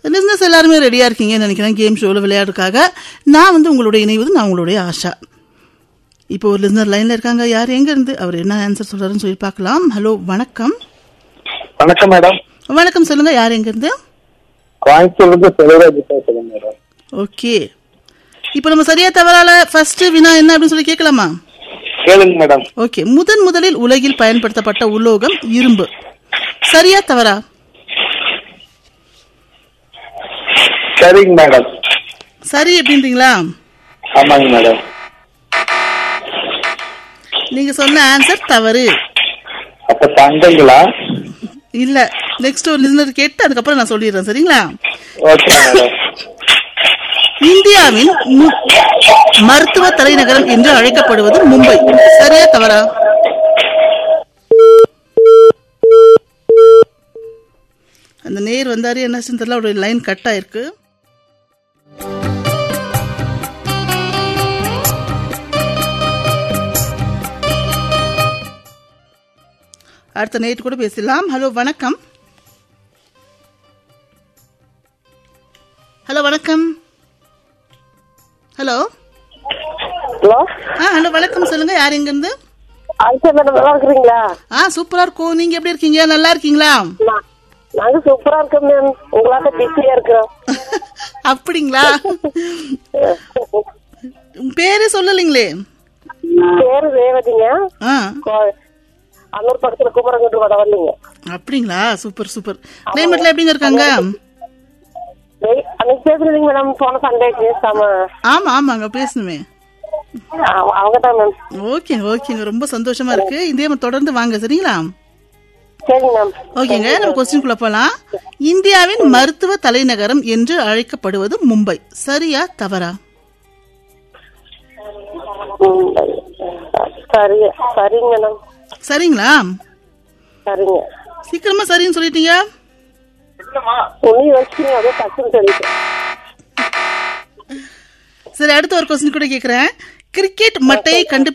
listeners எல்லாருமே ரெடியா இருக்கீங்கன்னு நினைக்கிறேன் கேம் ஷோவில் விளையாடுறதுக்காக நான் வந்து உங்களுடைய இணைவது நான் உங்களுடைய ஆஷா இப்போ ஒரு லிஸ்னர் லைன்ல இருக்காங்க யார் எங்க இருந்து அவர் என்ன ஆன்சர் சொல்றாருன்னு சொல்லி பார்க்கலாம் ஹலோ வணக்கம் வணக்கம் மேடம் வணக்கம் சொல்லுங்க யார் எங்க இருந்து கோயம்புத்தூர்ல இருந்து செல்வராஜ் பேசுறேன் மேடம் ஓகே இப்போ நம்ம சரியா தவறால ஃபர்ஸ்ட் வினா என்ன அப்படின்னு சொல்லி கேட்கலாமா கேளுங்க மேடம் ஓகே முதன் முதலில் உலகில் பயன்படுத்தப்பட்ட உலோகம் இரும்பு சரியா தவறா சரிங்க மேடம் சரி அப்படின்றீங்களா ஆமாங்க மேடம் நீங்க சொன்ன ஆன்சர் தவறு அப்ப தங்கங்களா இல்ல நெக்ஸ்ட் ஒரு லிசனர் கேட்டு அதுக்கப்புறம் நான் சொல்லிடுறேன் சரிங்களா ஓகே மேடம் இந்தியாவின் மு- மருத்துவ தலைநகரம் என்று அழைக்கப்படுவது மும்பை சரியா தவறா அந்த நேர் வந்தாரு என்னாச்சுன்னு தெரியல அவருடைய லைன் கட் ஆயிருக்கு அடுத்த நேற்று கூட பேசலாம் ஹலோ வணக்கம் ஹலோ வணக்கம் ஹலோ ஹலோ ஆ ஹலோ வணக்கம் சொல்லுங்க யார் எங்க இருந்து ஆயிஷா மேடம் நல்லா இருக்கிறீங்களா ஆ சூப்பரா இருக்கும் நீங்க எப்படி இருக்கீங்க நல்லா இருக்கீங்களா நா- நாங்க சூப்பரா இருக்கோம் மேம் உங்களாட்ட பிஸியா இருக்கிறோம் அப்படிங்களா உங்க பேரே சொல்லலைங்களே பேரு ரேவதிங்க ஆ கோ- அன்னூர் பக்கத்துல குமரங்குண்டு வட வரலீங்க அப்படிங்களா சூப்பர் சூப்பர் கிளைமேட்ல எப்படிங்க இருக்காங்க வெய்- அன்னைக்கு பேசுறீங்க மேடம் போன சண்டே பேசாம ஆமா ஆமாங்க பேசணுமே அவங்க தான் மேம் ஓகேங்க ஓகேங்க ரொம்ப சந்தோஷமா இருக்கு இதே மாதிரி தொடர்ந்து வாங்க சரிங்களா சரிங்க மேம் ஓகேங்க நம்ம கொஸ்டின்குள்ள போலாம் இந்தியாவின் மருத்துவ தலைநகரம் என்று அழைக்கப்படுவது மும்பை சரியா தவறா ம், சரி சரிங்க மேடம் சரிங்களா சரிங்க சீக்கிரமா சரின்னு சொல்லிட்டீங்க உன்னி வச்சுங்க அப்படியே டக்குன்னு சொல்லிட்டு சரி அடுத்த ஒரு கொஸ்டின் கூட கேக்குறேன் கிரிக்கெட் மட்டையை கண்டு